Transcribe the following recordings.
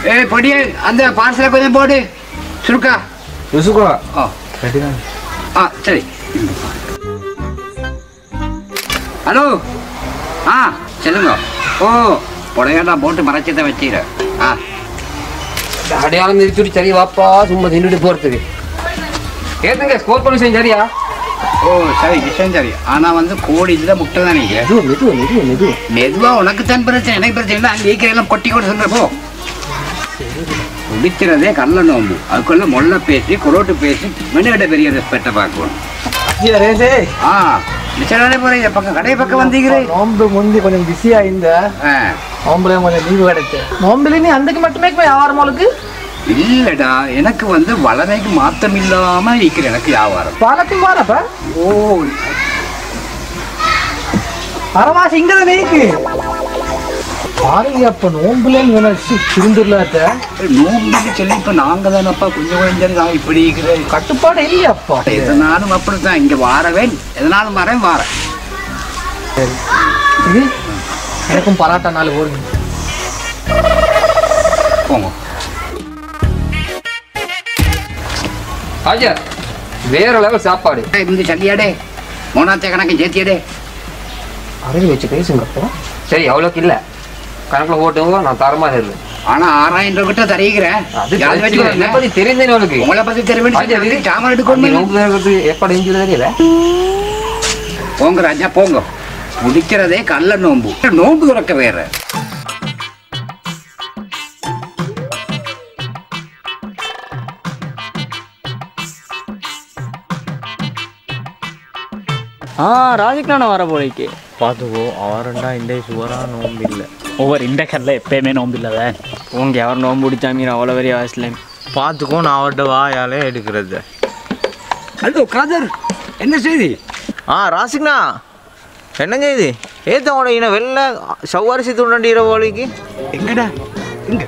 ஏய் பொடியே அந்த பார்சலை கொஞ்சம் போடு சுருக்கா ருசுகா ஓ ஆ சரி ஹலோ ஆ சொல்லுங்க ஓ புடவையெல்லாம் போட்டு மறைச்சதை வச்சுக்கிற ஆ அடையாளம் நிறுத்தி சரி வாப்பா சும்மா தின்னுட்டு போறதுக்கு ஏத்துங்க ஸ்கோர் பண்ணி செஞ்சு சரியா ஓ சரி விஷயம் சரி ஆனா வந்து கோடி இதுல முட்டை தான் நீங்க மெதுவா மெதுவா மெதுவா மெதுவா மெதுவா உனக்கு தான் பிரச்சனை எனக்கு பிரச்சனை இல்லை அங்கே இருக்கிற எல்லாம் கொட்டி கொண்டு சொல்ற போ குடிக்கிறதே கள்ள நோம்பு அதுக்குள்ள மொல்ல பேசி குரோட்டு பேசி மெனுகிட்ட பெரிய ரெஸ்பெக்டை பார்க்கணும் ரேசே ஆ நிச்சயமே போறீங்க பக்கம் கடை பக்கம் வந்தீங்களே நோம்பு முந்தி கொஞ்சம் பிஸியா இந்த ஆ நோம்புல கொஞ்சம் லீவு கிடைச்சு நோம்புல நீ அந்தக்கு மட்டுமே வியாபாரம் அவளுக்கு இல்லடா எனக்கு வந்து வளமைக்கு மாத்தம் இல்லாம இருக்கிற எனக்கு வியாபாரம் பாலத்தையும் பாலப்ப ஓ பரவாசி இங்க தானே இருக்கு பாருங்க அப்ப நோம்புல திருந்துருலாத்த நோம்புக்கு சொல்லி இப்ப நாங்க தானப்பா கொஞ்சம் கொஞ்சம் நான் இப்படி இருக்கிறேன் கட்டுப்பாடு இல்லையாப்பா எதனாலும் அப்படித்தான் இங்க வாரவேன் எதனாலும் வரேன் வாரேன் இது எனக்கும் பராட்டா நாலு போடுங்க போங்க ஆஜா வேற லெவல் சாப்பாடு இந்த சல்லியாடே மூணாத்த கணக்கு சேர்த்தியடே அருவி வச்சு பேசுங்க அப்போ சரி அவ்வளோக்கு இல்லை கணக்கில் ஓட்டுங்க நான் தரமா இருந்தேன் ஆனா ஆறாயிரம் ரூபாய் கிட்ட தருகிறேன் அது யார் வச்சுக்கிறேன் என்னை பத்தி தெரிந்தேன் உனக்கு உங்களை பத்தி தெரிய ஆஜா, வேண்டிய இது- சாமான் அப்படி எடுக்கணும் நோம்பு திறக்கிறது எப்படி செஞ்சது தெரியல போங்க ராஜா போங்க முடிக்கிறதே கள்ள நோம்பு நோம்பு துறக்க வேற ആ ராஜிக்கான வர போலிக்கு பார்த்துக்கோ அவரண்டா இந்த சுவரா நோம்பு இல்லை ஒவ்வொரு இந்த கல்ல எப்பயுமே நோம்பில்லவ உங்க எவர் நோம்பு பிடிச்சாமீர் அவ்வளோ பெரிய வயசுல பார்த்துக்கோ நான் அவர்கிட்ட வாயாலே எடுக்கிறது ஹலோ காதர் என்ன செய்தி ஆ ராசிக்னா என்ன செய்தி ஏத்தவோட இன வெள்ள சவ்வரிசி துண்டண்டி இரவோலிக்கு எங்கடா எங்க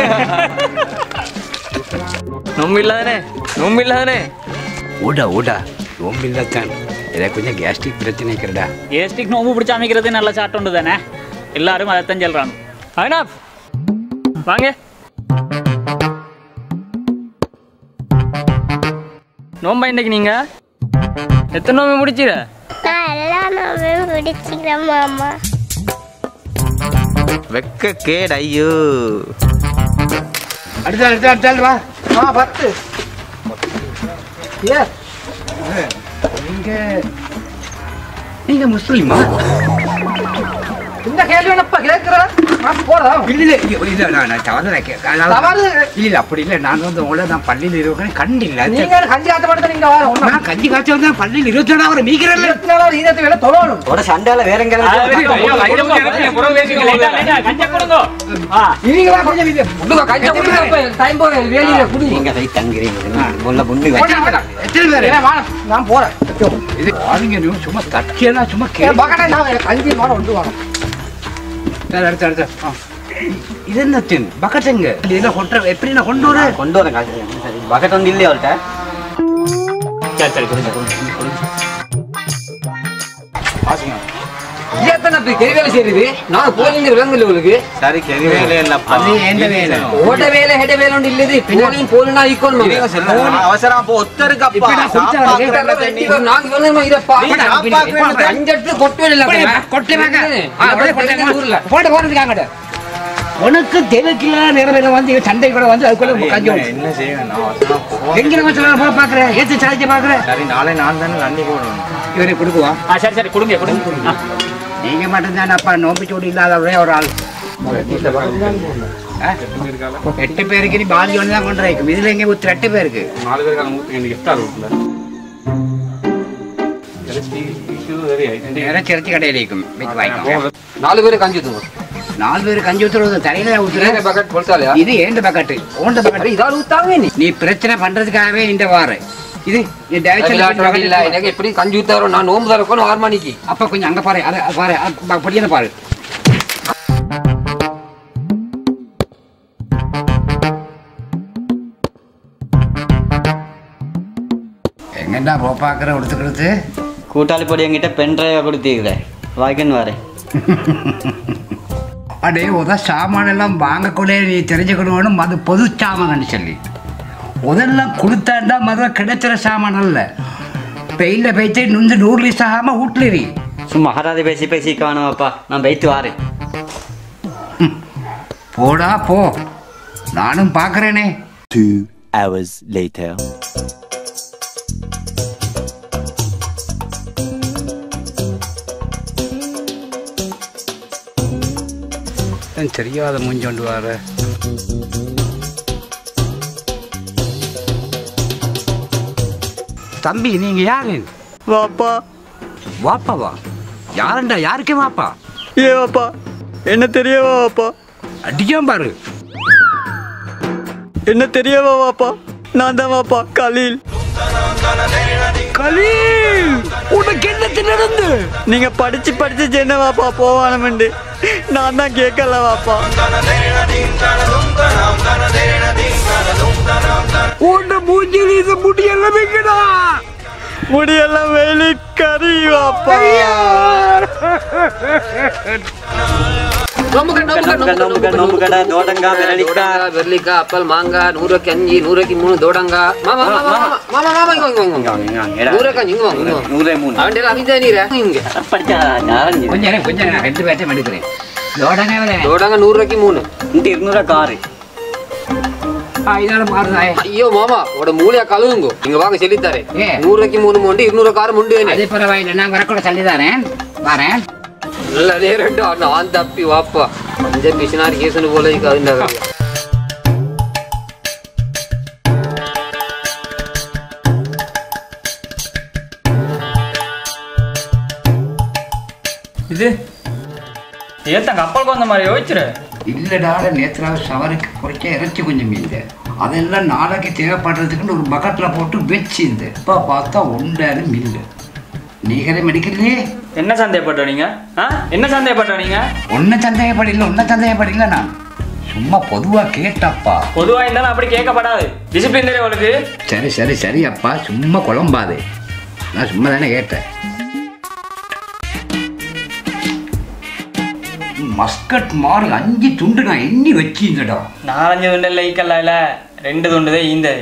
நோம்பு இல்லாதானே நோம்பு இல்லாதானே ஓடா ஓடா நோம்பு இல்லத்தான் ஏதாவது கொஞ்சம் கேஸ்ட்ரிக் பிரச்சனை இருக்கிறடா கேஸ்டிக் நோம்பு பிடிச்சி அமைக்கிறது நல்ல சாட்டம் உண்டு தானே எல்லாரும் அதைத்தான் சொல்றாங்க ஐனா வாங்க நோம்பா இன்னைக்கு நீங்க எத்தனை நோம்பு முடிச்சிட நான் எல்லா நோம்பையும் பிடிச்சிக்கிறேன் மாமா வெக்க கேடு ஐயோ அடுத்த அடுத்த அடுத்த வா ஆ பத்து ஏ நீங்க நீங்க முஸ்லீமா இந்த கேள்வி என்னப்பா கேட்கிற நான் போறேன் இல்ல இல்ல இல்ல, இல்ல நான் நான் தவறு கே- அதாவது- தவறு? இல்ல இல்ல அப்படி இல்ல நான் வந்து உங்களை நான் பள்ளியில் இருக்கிறேன் கண்டில்ல நீங்க கஞ்சி ஆத்த மட்டும் நீங்க வர ஒண்ணா நான் கஞ்சி காய்ச்சி வந்து பள்ளியில் இருபத்தி ரெண்டாவது மீக்கிறேன் இருபத்தி நாலாவது ஈனத்தை வேலை தொழணும் இவங்களா கொஞ்சம் இது டைம் போக வேலையில குடி எத்தனை பேரு ஏன் வாணம், நான் போறேன் இது பாருங்க நீ சும்மா தச்சியனா சும்மா ஏன் கேள்வி பக்கத்துல நான் கஞ்சி மாட ஒன்று வாங்க சரி, அடுத்து அடுத்து ஆ. இது என்ன தின் பக்கத்துங்க இதுல கொண்டு எப்படி நான் கொண்டு வர கொண்டு வரேன் காசு சரி பக்கெட் வந்து இல்லையா அவர்கிட்ட எத்தனை பேர் கெரி வேலை செய்யுது நான் போலீங்க விளங்கல உங்களுக்கு சரி கெரி வேலை இல்லப்பா அது எந்த வேலை ஓட்ட வேலை ஹெட வேலை ஒன்று இல்லது பின்னாலையும் போலனா ஈக்கணும் இருங்க செல்வம். அவசரம் அப்போ ஒத்தருக்கு அப்பா இப்படி நான் குடிச்சா சாப்பாடு இருக்கு. தண்ணி. நாங்க சொல்லணுமா இதப்பா நீ சாப்பாடு வேணும். அஞ்சட்டு கொட்டு வேலை கொட்டை வாங்க ஆ, உடனே கொட்டை வாங்க. ஊர்ல போட்டு போறதுக்காங்க உனக்கு தேவைக்கில்ல நேரம் வந்து இவன் சண்டை கூட வந்து அதுக்குள்ள கஞ்சி என்ன- என்ன செய்வேன் நான் அவசரம் போ. எங்க நம்ம சொல்ல போய் பாக்குறேன் ஏத்து சாய்ச்சி பாக்குறேன் சரி நாளை நான் தானே நன்றி போடணும் இவரை கொடுக்குவா ஆ சரி சரி கொடுங்க கொடுங்க ஆ. நீங்க மட்டும்தான் அப்பா நோம்பு சூடு இல்லாத ஒரே ஒரு ஆள் ஆ? எட்டு பேருக்கு நீ பாதி ஒன்று தான் கொண்டு வைக்கும் இதுல எங்க ஊத்து ரெண்டு பேருக்கு நாலு பேர் காலம் ஊற்றி எனக்கு எஃப்டார் வீட்டில் இறைச்சி இறைச்சி கடையில் இருக்கும் வச்சு வாங்கிக்கோங்க நாலு பேரும் கஞ்சி ஊத்துங்க நாலு பேர் கஞ்சி ஊத்துறது தலையில ஊத்துற பக்கெட் பொலிசாலையா இது ஏண்ட பக்கெட்டு ஓண்ட பக்கெட்டு இதால் ஊத்தாங்க நீ நீ பிரச்சனை பண்றதுக்காகவே இந்த வாரு இது நீ தயவுசெய்து விளையாட்டு கொஞ்சம் இல்ல எனக்கு எப்படி கஞ்சி ஊத்தாரோ நான் நோம்பு தரக்கணும் ஆறு மணிக்கு அப்ப கொஞ்சம் அங்க பாரு அதை அதை பாரு அது படியான பாரு எங்கடா போ பாக்குற உடுத்துக்கிறது கூட்டாளி பொடி என்கிட்ட பென் டிரைவை கொடுத்தீங்களே வாய்க்குன்னு வரேன் அடே உத சாமான் எல்லாம் வாங்கக்கூட நீ தெரிஞ்சுக்கணும் அது பொது சாமான்னு சொல்லி உதெல்லாம் கொடுத்தாண்டா மத கிடைச்சிற சாமான் அல்ல பெயில போய்த்து நுந்து நூறுலி சாகாம வீட்டுல சும்மா ஹராதி பேசி பேசி காணுவாப்பா நான் வைத்து வாரேன் போடா போ நானும் பார்க்கறேனே Two hours later. ஏன் தெரியாத மூஞ்சோண்டு வர தம்பி நீங்க யாரு வாப்பா வாப்பாவா யாருண்டா யாருக்கே வாப்பா ஏ வாப்பா என்ன தெரியவா வாப்பா அடிக்காம பாரு என்ன தெரியவா வாப்பா நான் தான் வாப்பா கலீல் கலீல் உனக்கு என்ன நடந்து நீங்க படிச்சு படிச்சு என்ன வாப்பா போவானமெண்டு நான் தான் கேட்கல வாப்பா உன்ன மூஞ்சில் இது முடியெல்லாம் வைக்கடா முடியெல்லாம் வெளி கறி வாப்பா நோம்பு கட்டு, நோம்பு கட்டு, நோம்பு கட்டு, நோம்பு கடை தோடங்கா வெள்ளரிக்கா தோடங்கா, வெள்ளரிக்காய் அப்பல் மாங்காய் நூறுக்கு அஞ்சு நூறுக்கு மூணு தோடங்கா மாமா மாமா மாமா மாமா மாமா இங்க வாங்க, இங்க வாங்க நூறுக்கு அஞ்சு இங்க வாங்க இங்க வாங்க நூறே மூணு அவன் அவிதா நீர இங்க படிச்சா நான் கொஞ்ச நேரம் கொஞ்ச நேரம் ரெண்டு பேர்ட்டையும் எடுக்கிறேன் லோடனே வரேன் தோடங்கா நூறுக்கு மூணு நூற்றி இருநூறுவா காரு இதால மாறுதாயே ஐயோ மாமா உட மூளையா கழுவுங்க இங்க வாங்க சொல்லித்தாரே ஏ. நூறுக்கு மூணு மொண்டு இருநூறு கார மொண்டு அது பரவாயில்லை நான் வரக்கூட சொல்லி தரேன் வரேன் நல்ல நேரம் நான் தப்பி வாப்பா அஞ்ச பிசினாரி கேசுன்னு போல அதுண்டா இது ஏத்தங்க கப்பலுக்கு வந்த மாதிரி யோசிச்சுரு இல்லடாட நேத்ராவை சவருக்கு குறைச்ச இறைச்சி கொஞ்சம் மீந்த அதெல்லாம் நாளைக்கு தேவைப்படுறதுக்குன்னு ஒரு பக்கெட்டில் போட்டு வச்சிருந்த இப்போ பார்த்தா உண்டாது மில்லு நீங்களே மெடிக்கல்லையே என்ன சந்தேகப்பட்ட நீங்க ஆ என்ன சந்தேகப்பட்ட நீங்க ஒன்றை சந்தேகப்படல ஒன்றை சந்தேகப்படல நான் சும்மா பொதுவாக கேட்டப்பா பொதுவா இருந்தாலும் அப்படி கேட்கப்படாது டிசிப்ளின் தெரியும் உங்களுக்கு சரி சரி சரி அப்பா சும்மா குழம்பாது நான் சும்மா தானே கேட்டேன் மஸ்கட் மாதிரி அஞ்சு துண்டு நான் எண்ணி வச்சிருந்தடா நாலஞ்சு துண்டு லைக்கல்ல இல்ல ரெண்டு துண்டு தான் ஈந்தது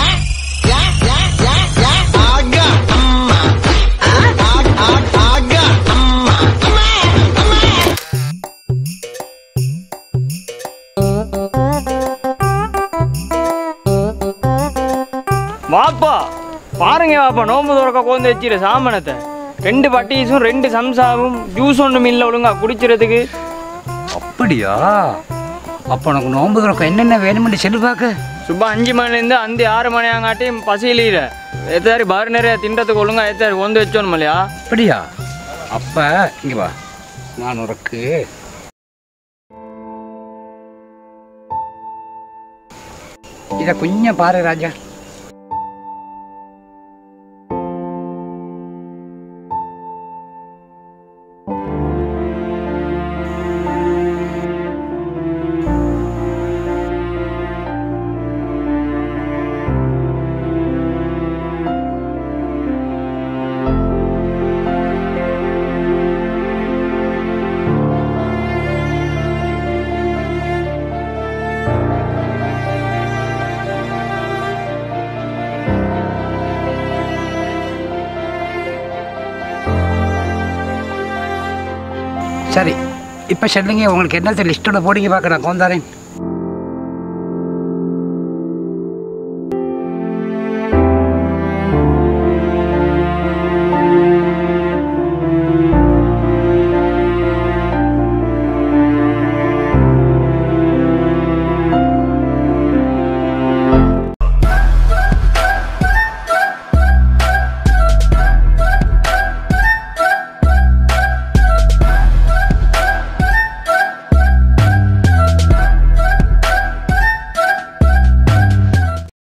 வாப்பா பாருங்க வாப்பா நோம்பு துறக்க கோந்து வச்சிரு சாமனத்தை ரெண்டு பட்டீஸும் ரெண்டு சம்சாவும் ஜூஸ் ஒன்றும் இல்லை ஒழுங்கா குடிக்கிறதுக்கு அப்படியா அப்போ உனக்கு நோன்பு திறக்க என்னென்ன வேணுமென்று சொல்லி பார்க்க சும்மா அஞ்சு மணிலேருந்து அந்த ஆறு மணி ஆங்காட்டியும் பசியில எத்தாரி பாரு நிறைய தின்றதுக்கு ஒழுங்கா எத்தாரி கொண்டு வச்சோம் இல்லையா அப்படியா அப்போ இங்கே வா நான் உனக்கு இதை கொஞ்சம் பாரு ராஜா சரி இப்போ சொல்லுங்க உங்களுக்கு என்னத்த லிஸ்ட்டோட போடிங்க பார்க்க நான் கொண்டாரேன்